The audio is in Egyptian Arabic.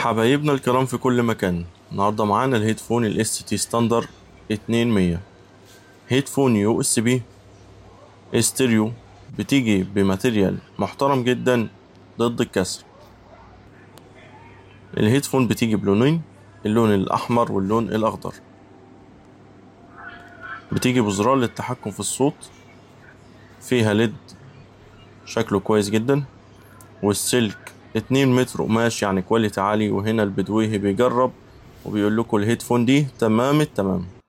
حبايبنا الكرام في كل مكان النهاردة معانا الهيدفون الاس تي ستاندر اتنين مية هيدفون يو اس بي استيريو بتيجي بماتيريال محترم جدا ضد الكسر الهيدفون بتيجي بلونين اللون الأحمر واللون الأخضر بتيجي بزرار للتحكم في الصوت فيها ليد شكله كويس جدا والسلك اتنين متر قماش يعني كواليتي عالي وهنا البدويهي بيجرب وبيقول لكم الهيدفون دي تمام التمام